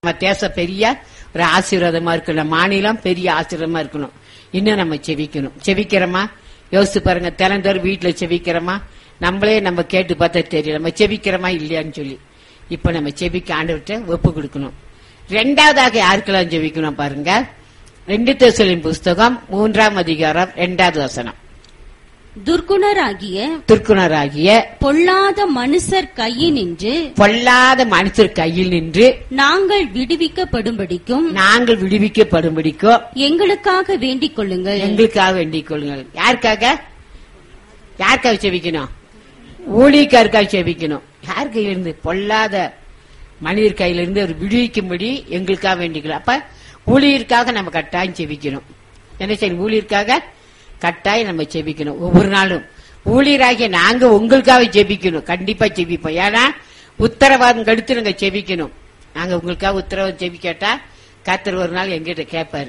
நம்ம தேசம் பெரிய ஒரு ஆசீர்வாதமா இருக்கணும் மாநிலம் பெரிய ஆசீர்வாதமா இருக்கணும் இன்னும் நம்ம செவிக்கணும் செவிக்கிறோமா யோசிச்சு பாருங்க தினந்தோறும் வீட்டுல செவிக்கிறோமா நம்மளே நம்ம கேட்டு பார்த்தா தெரியும் நம்ம செவிக்கிறோமா இல்லையான்னு சொல்லி இப்ப நம்ம செவிக்க ஆண்டவர்கிட்ட ஒப்பு கொடுக்கணும் ரெண்டாவதாக யாருக்கெல்லாம் செவிக்கணும் பாருங்க ரெண்டு தேசலின் புஸ்தகம் மூன்றாம் அதிகாரம் ரெண்டாவது வசனம் துர்க்குணராகிய திருக்குணராகிய பொல்லாத மனுஷர் கையினின்று பொல்லாத மனுஷர் கையில் நின்று நாங்கள் விடுவிக்கப்படும்படிக்கும் நாங்கள் விடுவிக்கப்படும்படிக்கோ எங்களுக்காக வேண்டிக் கொள்ளுங்கள் எங்களுக்காக வேண்டிக் கொள்ளுங்கள் யாருக்காக யாருக்காக செபிக்கணும் ஊழியக்காருக்காக செபிக்கணும் யார் கையிலிருந்து பொல்லாத மனிதர் கையிலிருந்து அவர் விடுவிக்கும்படி எங்களுக்காக வேண்டிக்கலாம் அப்ப ஊழியருக்காக நம்ம கட்டாயம் செபிக்கணும் என்ன செய்யணும் ஊழியருக்காக கட்டாயம் நம்ம செபிக்கணும் ஒவ்வொரு நாளும் ஊழியராகிய நாங்க உங்களுக்காக ஜெபிக்கணும் கண்டிப்பா ஜெபிப்போம் ஏன்னா உத்தரவாதம் கடுத்து நாங்க ஜெபிக்கணும் நாங்க உங்களுக்காக உத்தரவாதம் ஜெபிக்கட்டா கர்த்தர் ஒரு நாள் எங்கிட்ட கேட்பாரு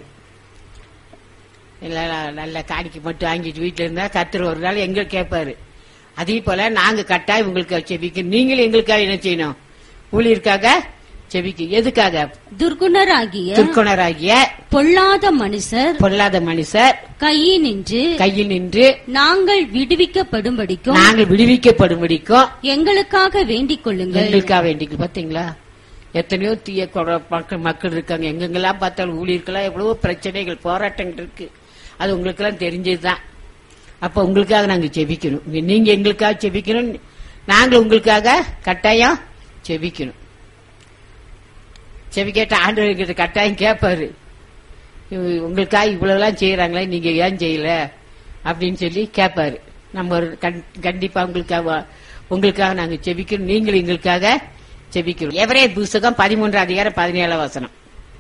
இல்ல நல்ல காணிக்கு மட்டும் வாங்கிட்டு வீட்டுல இருந்தா கர்த்தர் ஒரு நாள் எங்க கேட்பாரு அதே போல நாங்க கட்டாயம் உங்களுக்கு செபிக்கணும் நீங்களும் எங்களுக்காக என்ன செய்யணும் ஊழியருக்காக செபிக்க எதுக்காக துர்க்குணராகிய துர்க்குணராகிய பொல்லாத மனுஷர் பொல்லாத மனுஷர் கையினின்று கையில் நின்று நாங்கள் விடுவிக்கப்படும்படிக்கும் நாங்கள் விடுவிக்கப்படும்படிக்கும் எங்களுக்காக வேண்டிக் கொள்ளுங்கள் எங்களுக்காக வேண்டிக்கு பாத்தீங்களா எத்தனையோ தீய கொட- மக்கள் மக்கள் இருக்காங்க எங்கெங்கெல்லாம் பார்த்தாலும் ஊழியர்களாம் எவ்வளவோ பிரச்சனைகள் போராட்டங்கள் இருக்கு அது உங்களுக்கெல்லாம் தெரிஞ்சதுதான் அப்ப உங்களுக்காக நாங்க செபிக்கணும் நீங்க எங்களுக்காக செபிக்கணும் நாங்கள் உங்களுக்காக கட்டாயம் செபிக்கணும் செவி கேட்ட ஆண்டவர் கிட்ட கட்டாயம் கேட்பாரு இவ- உங்களுக்காக இவ்வளவுலாம் செய்யறாங்களே நீங்க ஏன் செய்யல அப்படின்னு சொல்லி கேட்பாரு நம்ம ஒரு கண்- கண்டிப்பா உங்களுக்காக உங்களுக்காக நாங்க செபிக்கணும் நீங்கள் எங்களுக்காக செபிக்கணும் எவரே புஸ்தகம் பதிமூன்று அதிகாரம் பதினேழாம் வசனம்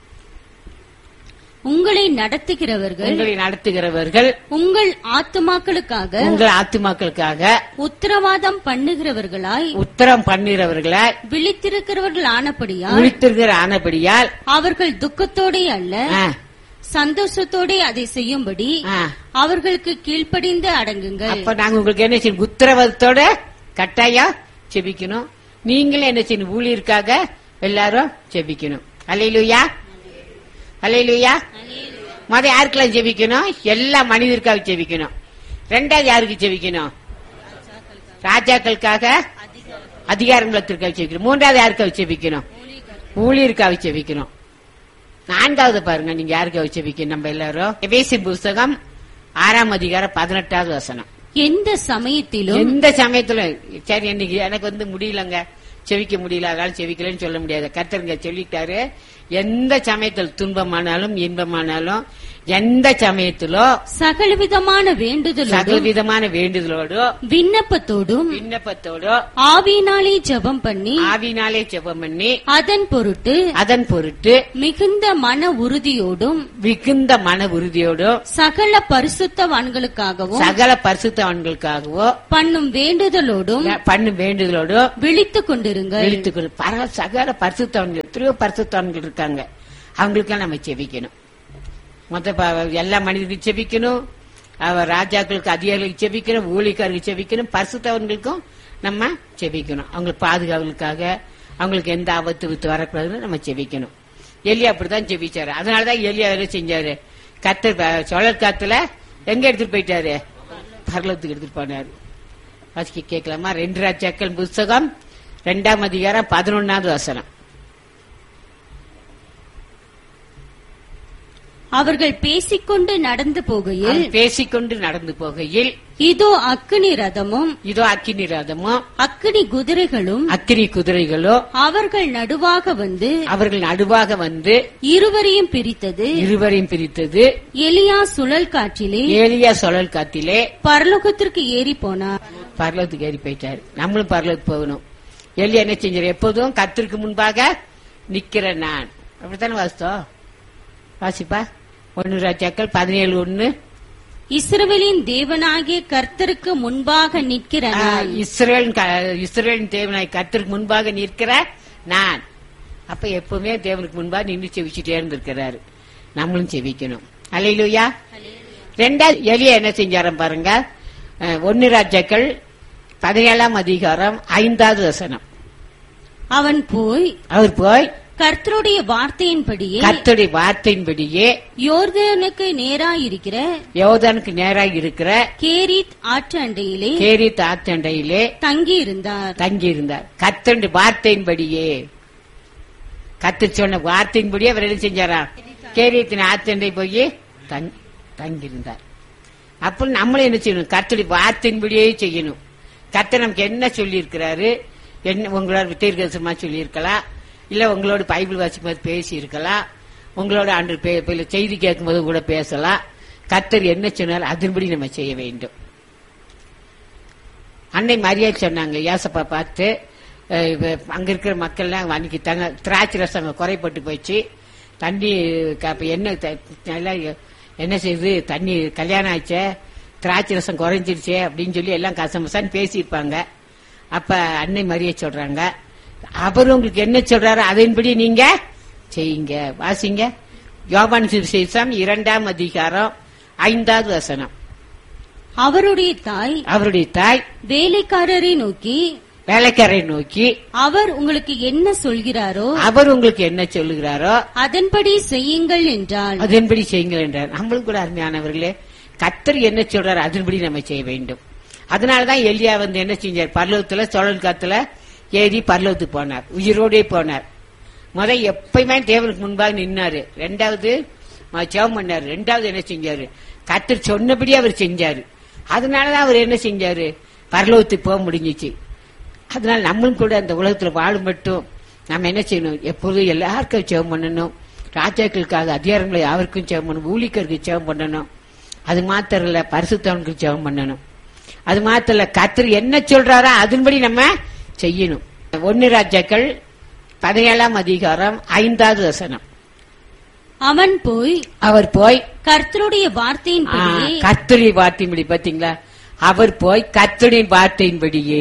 உங்களை நடத்துகிறவர்கள் உங்களை நடத்துகிறவர்கள் உங்கள் ஆத்துமாக்களுக்காக உங்கள் ஆத்துமாக்களுக்காக உத்தரவாதம் பண்ணுகிறவர்களாய் உத்தரம் பண்ணுகிறவர்களை விழித்திருக்கிறவர்கள் ஆனபடியால் விழித்திருக்கிற ஆனபடியால் அவர்கள் துக்கத்தோடே அல்ல ஆ, சந்தோஷத்தோடே அதை செய்யும்படி ஆ. அவர்களுக்கு கீழ்ப்படிந்து அடங்குங்கள் அப்ப நாங்க உங்களுக்கு என்ன செய்யணும் உத்தரவாதத்தோட கட்டாயம் செபிக்கணும் நீங்களும் என்ன செய்யணும் ஊழியருக்காக எல்லாரும் செபிக்கணும் அலையிலுயா அலையிலுயா மத யாருக்கெல்லாம் ஜெபிக்கணும் எல்லா மனிதருக்காக ஜெபிக்கணும் ரெண்டாவது யாருக்கு ஜெபிக்கணும் ராஜாக்களுக்காக அதிகாரங்களுக்காக ஜெபிக்கணும் மூன்றாவது யாருக்காக ஜெபிக்கணும் ஊழியருக்காக ஜெபிக்கணும் நான்காவது பாருங்க நீங்க யாருக்காக ஜெபிக்கணும் நம்ம எல்லாரும் எபேசி புஸ்தகம் ஆறாம் அதிகாரம் பதினெட்டாவது வசனம் எந்த சமயத்திலும் எந்த சமயத்துல சரி இன்னைக்கு எனக்கு வந்து முடியலங்க செவிக்க முடியல அதனால செவிக்கலன்னு சொல்ல முடியாது கர்த்தருங்க சொல்லிட்டாரு எந்த சமயத்தில் துன்பமானாலும் இன்பமானாலும் எந்த சமயத்திலோ சகலவிதமான வேண்டுதலோடும் சகலவிதமான வேண்டுதலோடோ விண்ணப்பத்தோடும் விண்ணப்பத்தோடோ ஆவியினாலே ஜெபம் பண்ணி ஆவினாலே ஜெபம் பண்ணி அதன் பொருட்டு அதன் பொருட்டு மிகுந்த மன உறுதியோடும் மிகுந்த மன உறுதியோடோ சகல பரிசுத்தவான்களுக்காகவும் சகல பரிசுத்தவான்களுக்காகவோ பண்ணும் வேண்டுதலோடும் பண்ணும் வேண்டுதலோடோ விழித்துக் கொண்டிருங்கள் எழுத்துக்கள் பர சகல பரிசுத்தவன்கள் எத்தனையோ பரிசுத்தவன்கள் இருக்காங்க அவங்களுக்கெல்லாம் நம்ம செபிக்கணும் மொத்த ப- எல்லா மனிதர்களுக்கு செபிக்கணும் அவர் ராஜாக்களுக்கு அதிகாரிகளுக்கு செபிக்கணும் ஊழியக்காரர்களுக்கு செபிக்கணும் பரிசுத்தவன்களுக்கும் நம்ம செபிக்கணும் அவங்களுக்கு பாதுகாவலுக்காக அவங்களுக்கு எந்த ஆபத்து வித்து வரக்கூடாதுன்னு நம்ம செபிக்கணும் எலியா அப்படித்தான் செபிச்சாரு அதனாலதான் எலியா என்ன செஞ்சாரு கத்தர் சோழர் காத்துல எங்க எடுத்துட்டு போயிட்டாரு பரலத்துக்கு எடுத்துட்டு போனாரு வாசிக்க கேட்கலாமா ரெண்டு ராஜாக்கள் புஸ்தகம் ரெண்டாம் அதிகாரம் பதினொன்னாவது வசனம் அவர்கள் பேசிக்கொண்டு நடந்து போகையில் அவன் பேசிக்கொண்டு நடந்து போகையில் இதோ அக்கினி ரதமும் இதோ அக்கினி ரதமும் அக்கினி குதிரைகளும் அக்கினி குதிரைகளோ அவர்கள் நடுவாக வந்து அவர்கள் நடுவாக வந்து இருவரையும் பிரித்தது இருவரையும் பிரித்தது எலியா சுழல் காற்றிலே ஏலியா சுழல் காத்திலே பரலோகத்திற்கு ஏறி போனார் பரலோகத்துக்கு ஏறி போயிட்டாரு நம்மளும் பரலோகத்துக்கு போகணும் எலியா என்ன செஞ்சாரு எப்போதும் கத்திற்கு முன்பாக நிக்கிற நான் அப்படித்தானே வாசித்தோம் வாசிப்பா ஒன்னு ராஜாக்கள் பதினேழு ஒன்னு இஸ்ரவேலின் தேவனாகிய கர்த்தருக்கு முன்பாக நிற்கிற நான். இஸ்ரேல் இஸ்ரேலின் தேவனாய் கர்த்தருக்கு முன்பாக நிற்கிற நான் அப்ப எப்பவுமே தேவனுக்கு முன்பாக நின்று செவிச்சுட்டே இருந்திருக்கிறாரு நம்மளும் செவிக்கணும் அலையிலுயா ரெண்டாவது எலியா என்ன செஞ்சாரம் பாருங்க அஹ், ஒன்னு ராஜாக்கள் பதினேழாம் அதிகாரம் ஐந்தாவது வசனம் அவன் போய் அவர் போய் கர்த்தருடைய வார்த்தையின்படியே கர்த்தருடைய வார்த்தையின்படியே யோர்தானுக்கு நேராயிருக்கிற யோதானுக்கு நேராக இருக்கிற கேரித் ஆற்று அண்டையிலே கேரி தாத்தண்டையிலே தங்கி இருந்தார் தங்கி இருந்தார் கத்தருடைய வார்த்தையின்படியே கத்து சொன்ன வார்த்தையின்படியே அவர் என்ன செஞ்சாரா கேரியத்தின் ஆத்தண்டை போய் தங்- தங்கியிருந்தார் அப்ப நம்மளும் என்ன செய்யணும் கத்தருடைய வார்த்தையின்படியே செய்யணும் கர்த்தர் நமக்கு என்ன சொல்லி இருக்கிறாரு என்ன உங்களோட தீர்க்கதரிசனமா சொல்லி இருக்கலாம் இல்ல உங்களோட பைபிள் வாசிக்கும்போது பேசி இருக்கலாம் உங்களோட அன்று பே- பே- செய்தி கேட்கும்போது கூட பேசலாம் கர்த்தர் என்ன சொன்னாலும் அதன்படி நம்ம செய்ய வேண்டும் அன்னை மரியா சொன்னாங்க ஏசப்பா பார்த்து அஹ், இவ- அங்க இருக்கிற மக்கள்லாம் அன்னைக்கு தங்க திராட்சை ரசம் அங்க குறைப்பட்டு போச்சு தண்ணி க- அப்ப என்ன த- நல்லா என்ன செய்யுது தண்ணி கல்யாணம் ஆச்சே திராட்சை ரசம் குறைஞ்சிருச்சே அப்படின்னு சொல்லி எல்லாம் கசமசான்னு பேசியிருப்பாங்க அப்ப அன்னை மரியா சொல்றாங்க அவர் உங்களுக்கு என்ன சொல்றாரு அதன்படி நீங்க செய்யுங்க வாசிங்க யோபான் சுவிசேஷம் இரண்டாம் அதிகாரம் ஐந்தாவது வசனம் அவருடைய தாய் அவருடைய தாய் வேலைக்காரரை நோக்கி வேலைக்காரை நோக்கி அவர் உங்களுக்கு என்ன சொல்கிறாரோ அவர் உங்களுக்கு என்ன சொல்லுகிறாரோ அதன்படி செய்யுங்கள் என்றால் அதன்படி செய்யுங்கள் என்றார் நம்மளும் கூட அருமையானவர்களே கத்தர் என்ன சொல்றாரு அதன்படி நம்ம செய்ய வேண்டும் அதனாலதான் எலியா வந்து என்ன செஞ்சார் பர்லவத்துல சுழல் காத்துல ஏறி பர்லவத்துக்கு போனார் உயிரோடே போனார் முத எப்பயுமே தேவனுக்கு முன்பாக நின்னாரு ரெண்டாவது ம- ஜெபம் பண்ணாரு ரெண்டாவது என்ன செஞ்சாரு கத்தர் சொன்னபடி அவர் செஞ்சாரு அதனாலதான் அவர் என்ன செஞ்சாரு பரலோகத்துக்கு போக முடிஞ்சிச்சு அதனால நம்மளும் கூட அந்த உலகத்துல வாழும் மட்டும் நம்ம என்ன செய்யணும் எப்பொழுதும் எல்லாருக்கும் ஜெபம் பண்ணணும் ராஜாக்களுக்காக அதிகாரங்களை யாருக்கும் ஜெபம் பண்ணணும் ஊழிக்கருக்கு ஜெபம் பண்ணணும் அது மாத்திரம் இல்ல பரிசுத்தவனுக்கு ஜெபம் பண்ணணும் அது மாத்திரம் இல்ல கத்தர் என்ன சொல்றாரோ அதன்படி நம்ம செய்யணும் ஒன்னு ராஜாக்கள் பதினேழாம் அதிகாரம் ஐந்தாவது வசனம் அவன் போய் அவர் போய் கர்த்தருடைய வார்த்தையின்படியே கத்தரி வார்த்தையின்படி பாத்தீங்களா அவர் போய் கத்தரின் வார்த்தையின்படியே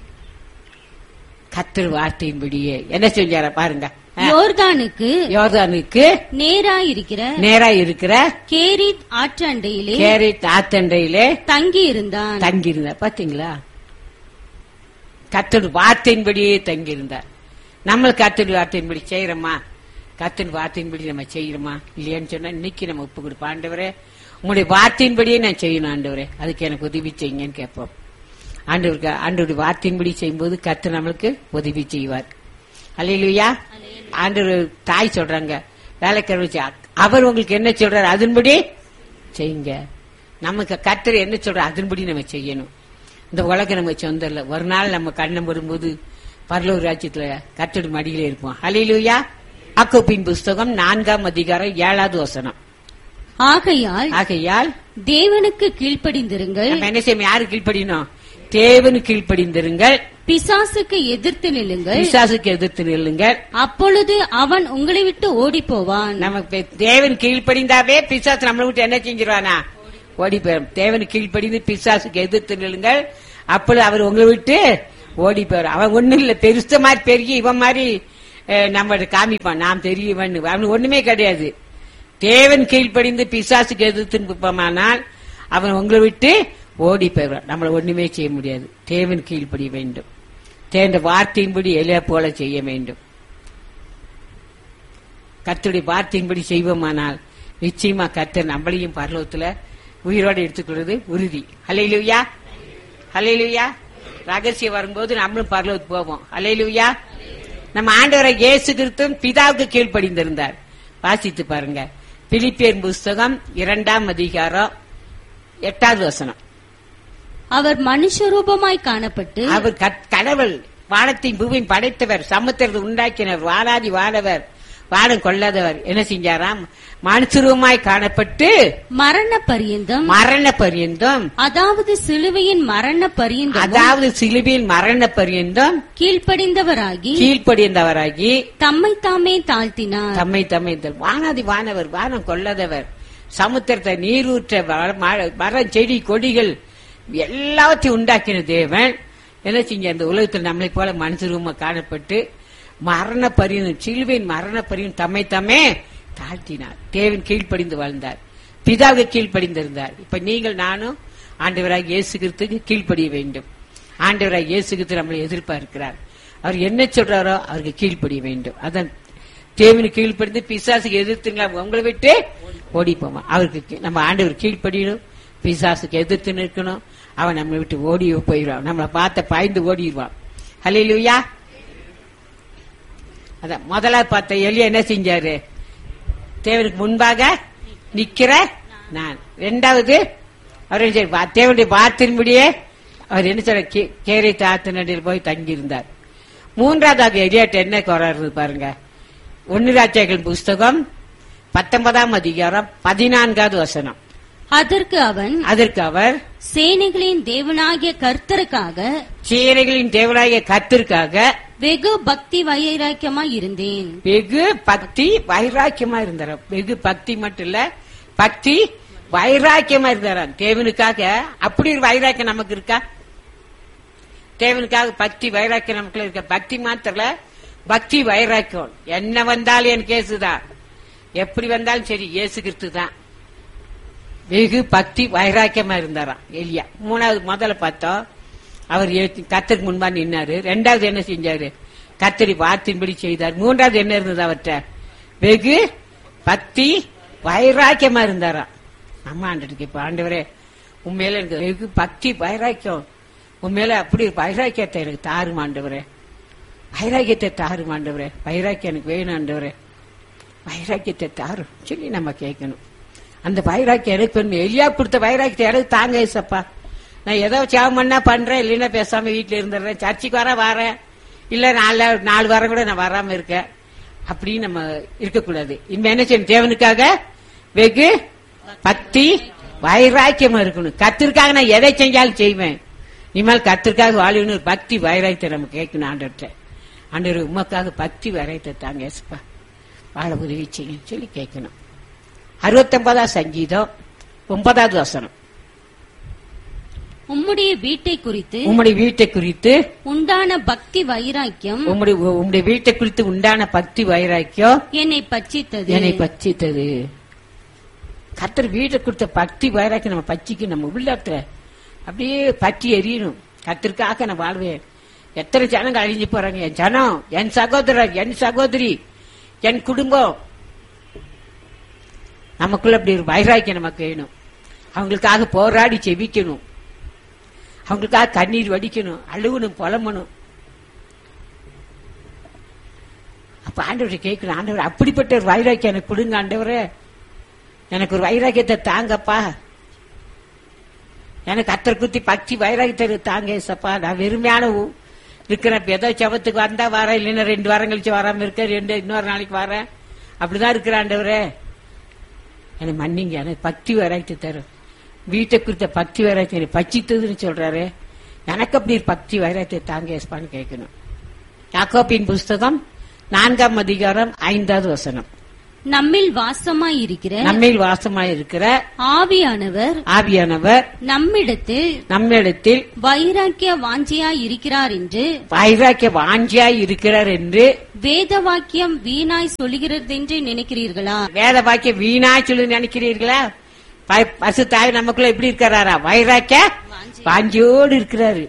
கத்தர் வார்த்தையின்படியே என்ன செஞ்சார பாருங்க ஆ, யோர்தானுக்கு யோர்தானுக்கு நேராயிருக்கிற நேரா இருக்கிற கேரித் ஆற்று அண்டையிலே கேரி தாத்தண்டையிலே தங்கி இருந்தான் தங்கியிருந்தார் பாத்தீங்களா கத்தர் வார்த்தையின்படியே தங்கியிருந்தார் நம்ம கத்தர் வார்த்தையின்படி செய்யறோமா கத்தர் வார்த்தையின்படி நம்ம செய்யறோமா இல்லையான்னு சொன்னா இன்னைக்கு நம்ம ஒப்பு கொடுப்போம் ஆண்டவரே உங்களுடைய வார்த்தையின்படியே நான் செய்யணும் ஆண்டவரே அதுக்கு எனக்கு உதவி செய்யுங்கன்னு கேட்போம் ஆண்டவருக்கு ஆண்டவருடைய வார்த்தையின்படி செய்யும்போது கத்தர் நம்மளுக்கு உதவி செய்வார் அல்லையா ஆண்டவர் தாய் சொல்றாங்க வேலைக்காரர் வச்சு அவர் உங்களுக்கு என்ன சொல்றாரு அதன்படி செய்யுங்க நமக்கு கத்தர் என்ன சொல்ற அதன்படி நம்ம செய்யணும் இந்த உலகம் நம்ம சொந்தம் இல்ல ஒரு நாள் நம்ம கண்ணம் வரும்போது பரலூர் ராஜ்யத்துல கத்தடி மடியில இருப்போம் அலையிலுயா அக்கோப்பின் புஸ்தகம் நான்காம் அதிகாரம் ஏழாவது வசனம் ஆகையால் ஆகையால் தேவனுக்கு கீழ்ப்படிந்திருங்கள் நம்ம என்ன செய்யணும் யாரு கீழ்ப்படினோம் தேவனு கீழ்ப்படிந்திருங்கள் பிசாசுக்கு எதிர்த்து நில்லுங்கள் விசுவாசுக்கு எதிர்த்து நில்லுங்கள் அப்பொழுது அவன் உங்களை விட்டு ஓடி போவான் நமக்கு தேவன் கீழ்ப்படிந்தாவே பிசாசு நம்மளை விட்டு என்ன செஞ்சிருவானா ஓடி போயிடும் தேவன் கீழ்ப்படிந்து பிசாசுக்கு எதிர்த்து நில்லுங்கள் அப்பொழுது அவர் உங்களை விட்டு ஓடி போயிடும் அவன் ஒண்ணும் இல்ல பெருச மாதிரி பெருகி இவன் மாதிரி நம்ம காமிப்பான் நாம் தெரியவன் அவன் ஒண்ணுமே கிடையாது தேவன் கீழ்ப்படிந்து பிசாசுக்கு எதிர்த்து நிற்போமானால் அவன் உங்களை விட்டு ஓடி போயிடுவான் நம்மளை ஒண்ணுமே செய்ய முடியாது தேவன் கீழ்ப்படிய வேண்டும் தேர்ந்த வார்த்தையின்படி எலியா போல செய்ய வேண்டும் கர்த்தருடைய வார்த்தையின்படி செய்வோமானால் நிச்சயமா கர்த்தர் நம்மளையும் பரலோகத்துல உயிரோடு எடுத்துக்கொள்வது உறுதி ஹலையிலுயா ஹலையிலுயா ரகசியம் வரும்போது நம்மளும் பரலோகத்துக்கு போவோம் ஹலையிலுயா நம்ம ஆண்டவரை இயேசு கிறிஸ்துவும் பிதாவுக்கு கீழ்ப்படிந்திருந்தார் வாசித்து பாருங்க பிலிப்பியர் புஸ்தகம் இரண்டாம் அதிகாரம் எட்டாவது வசனம் அவர் மனுஷரூபமாய் காணப்பட்டு அவர் கத்- கடவுள் வானத்தையும் பூமியும் படைத்தவர் சமுத்திரத்தை உண்டாக்கினவர் வாராதி வானவர் வானம் கொள்ளாதவர் என்ன செஞ்சாராம் மனுஷருமாய் காணப்பட்டு மரண பரியந்தம் மரண பரியந்தம் அதாவது சிலுவையின் மரண பரியந்தம் அதாவது சிலுவையில் மரண பரியந்தம் கீழ்ப்படிந்தவராகி கீழ்ப்படிந்தவராகி தம்மை தாமே தாழ்த்தினார் தம்மை தம்மை இந்த வானாதி வானவர் வானம் கொள்ளாதவர் சமுத்திரத்தை நீரூற்ற வ- ம- மரம் செடி கொடிகள் எல்லாவற்றையும் உண்டாக்கின தேவன் என்ன செஞ்ச அந்த உலகத்தில் நம்மளை போல மனுஷருமா காணப்பட்டு மரண பரியும் சிலுவையின் மரண பரியும் தம்மை தம்மே தாழ்த்தினார் தேவன் கீழ்ப்படிந்து வாழ்ந்தார் பிதாவுக்கு கீழ்ப்படிந்திருந்தார் இப்ப நீங்கள் நானும் ஆண்டவராக இயேசு கிறிஸ்துக்கு கீழ்ப்படிய வேண்டும் ஆண்டவராக இயேசு கிறிஸ்து நம்மளை எதிர்பார்க்கிறார் அவர் என்ன சொல்றாரோ அவருக்கு கீழ்ப்படிய வேண்டும் அதான் தேவனுக்கு கீழ்ப்படிந்து பிசாசுக்கு எதிர்த்துங்களா உங்களை விட்டு ஓடி போவான் அவருக்கு கீ- நம்ம ஆண்டவர் கீழ்ப்படியணும் பிசாசுக்கு எதிர்த்து நிற்கணும் அவன் நம்மளை விட்டு ஓடி போயிடுவான் நம்மளை பார்த்த பாய்ந்து ஓடிடுவான் ஹalleluya அதான் முதல்ல பார்த்த எலியா என்ன செஞ்சாரு தேவனுக்கு முன்பாக நிக்கிற நான் ரெண்டாவது அவர் என்ன செய்ய- வா- தேவனுடைய வார்த்தையின்படியே அவர் என்ன சொல்ற கே- கேரை தாத்து நடில் போய் தங்கி இருந்தார் மூன்றாவதாக எலியாட்ட என்ன குறாரு பாருங்க ஒன்னு ராஜாக்கள் புஸ்தகம் பத்தொன்பதாம் அதிகாரம் பதினான்காவது வசனம் அதற்கு அவன் அதற்கு அவர் சேனைகளின் தேவனாகிய கர்த்தருக்காக சீரைகளின் தேவனாகிய கத்திற்காக வெகு பக்தி வைராக்கியமாய் இருந்தேன் வெகு பக்தி வைராக்கியமா இருந்தார் வெகு பக்தி மட்டும் இல்ல பக்தி வைராக்கியமா இருந்தாராம் தேவனுக்காக அப்படி ஒரு வைராக்கியம் நமக்கு இருக்கா தேவனுக்காக பக்தி வைராக்கியம் நமக்குள்ள இருக்க பக்தி மாத்திரல பக்தி வைராக்கியம் என்ன வந்தாலும் என் கேசுதான் எப்படி வந்தாலும் சரி இயேசு கிறிஸ்து தான் வெகு பக்தி வைராக்கியமா இருந்தாராம் எலியா மூணாவது முதல்ல பார்த்தோம் அவர் ஏத்து- கர்த்தருக்கு முன்பா நின்னாரு ரெண்டாவது என்ன செஞ்சாரு கத்தரி வார்த்தையின்படி செய்தார் மூன்றாவது என்ன இருந்தது அவர்கிட்ட வெகு பக்தி வைராக்கியமா இருந்தாராம் அம்மா ஆண்டுக்கு இப்ப ஆண்டவரே உண்மையில எனக்கு வெகு பக்தி வைராக்கியம் உண்மையில அப்படி ஒரு வைராக்கியத்தை எனக்கு தாரும் ஆண்டவரே வைராக்கியத்தை தாரும் ஆண்டவரே வைராக்கியம் எனக்கு வேணும் ஆண்டவரே வைராக்கியத்தை தாரும் சொல்லி நம்ம கேட்கணும் அந்த வைராக்கியம் எனக்கு வேணும் எலியா கொடுத்த வைராக்கியத்தை எனக்கு தாங்க ஏசப்பா நான் ஏதோ சேவம் பண்ணா பண்றேன் இல்லைன்னா பேசாம வீட்டுல இருந்துடுறேன் சர்ச்சுக்கு வர வரேன் இல்ல நாலு நாலு வாரம் கூட நான் வராம இருக்கேன் அப்படின்னு நம்ம இருக்கக்கூடாது இனிமே என்ன செய்யணும் தேவனுக்காக வெகு பக்தி வைராக்கியமா இருக்கணும் கத்திற்காக நான் எதை செஞ்சாலும் செய்வேன் இனிமேல் கத்திற்காக வாழணும் ஒரு பக்தி வைராக்கியத்தை நம்ம கேட்கணும் ஆண்டவர்கிட்ட ஆண்டவர் உமக்காக பக்தி வைராக்கியத்தை தாங்க ஏசப்பா வாழ உதவி செய்யுங்க சொல்லி கேட்கணும் அறுபத்தொன்பதாம் சங்கீதம் ஒன்பதாவது வசனம் உம்முடைய வீட்டை குறித்து உம்முடைய வீட்டை குறித்து உண்டான பக்தி வைராக்கியம் உம்முடைய உம்முடைய வீட்டை குறித்து உண்டான பக்தி வைராக்கியம் என்னை பட்சித்தது என்னை பச்சித்தது கர்த்தர் வீட்டை கொடுத்த பக்தி வைராக்கியம் நம்ம பச்சிக்கு நம்ம உள்ளத்துல அப்படியே பற்றி எரியணும் கத்திற்காக நான் வாழ்வேன் எத்தனை ஜனங்க அழிஞ்சு போறாங்க என் ஜனம் என் சகோதரர் என் சகோதரி என் குடும்பம் நமக்குள்ள அப்படி ஒரு வைராக்கியம் நமக்கு வேணும் அவங்களுக்காக போராடி செபிக்கணும் அவங்களுக்காக கண்ணீர் வடிக்கணும் அழுவணும் புலம்பணும் அப்ப ஆண்டவரை கேட்கணும் ஆண்டவர் அப்படிப்பட்ட ஒரு வைராக்கியம் எனக்கு கொடுங்க ஆண்டவரே எனக்கு ஒரு வைராக்கியத்தை தாங்கப்பா எனக்கு அத்தரை குத்தி பக்தி வைராக்கியத்தை தாங்க ஏசப்பா நான் வெறுமையான ஊ- இருக்கிறேன் இப்ப ஏதோ செவத்துக்கு வந்தா வரேன் இல்லைன்னா ரெண்டு வாரம் கழிச்சு வராம இருக்க ரெண்டு இன்னொரு நாளைக்கு வரேன் அப்படிதான் இருக்கிற ஆண்டவரே என்னை மன்னிங்க எனக்கு பக்தி வைராக்கியத்தை தரும் வீட்டை குறித்த பக்தி வைராக்கியம் என்னை பச்சித்ததுன்னு சொல்றாரு எனக்கு அப்படி ஒரு பக்தி வைராக்கியத்தை தாங்க ஏசப்பான்னு கேட்கணும் யாக்கோப்பின் புஸ்தகம் நான்காம் அதிகாரம் ஐந்தாவது வசனம் நம்மில் வாசமாய் இருக்கிற நம்மில் வாசமாய் இருக்கிற ஆவியானவர் ஆவியானவர் நம்மிடத்தில் நம்மிடத்தில் வைராக்கிய வாஞ்சியாய் இருக்கிறார் என்று வைராக்கிய வாஞ்சியாய் இருக்கிறார் என்று வேத வாக்கியம் வீணாய் சொல்கிறதென்று நினைக்கிறீர்களா வேத வாக்கிய வீணா சொல்லி நினைக்கிறீர்களா ப- பசு தாய் நமக்குள்ள எப்படி இருக்கிறாரா வைராக்கிய வாஞ்சியோடு இருக்கிறாரு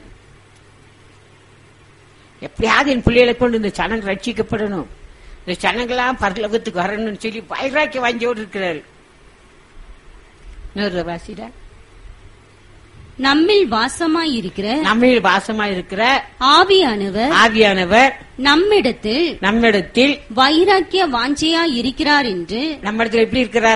எப்படியாவது என் பிள்ளைகளை கொண்டு இந்த சனங்க ரட்சிக்கப்படணும் இந்த சனங்களாம் பரலோகத்துக்கு வரணும்னு சொல்லி வைராக்கிய வாஞ்சியோடு இருக்கிறாரு இன்னொரு வாசிடா நம்மில் வாசமாய் இருக்கிற நம்மில் வாசமா இருக்கிற ஆவியானவர் ஆவியானவர் நம்மிடத்தில் நம்மிடத்தில் வைராக்கிய வாஞ்சியாய் இருக்கிறார் என்று நம்மிடத்தில் எப்படி இருக்கிறார்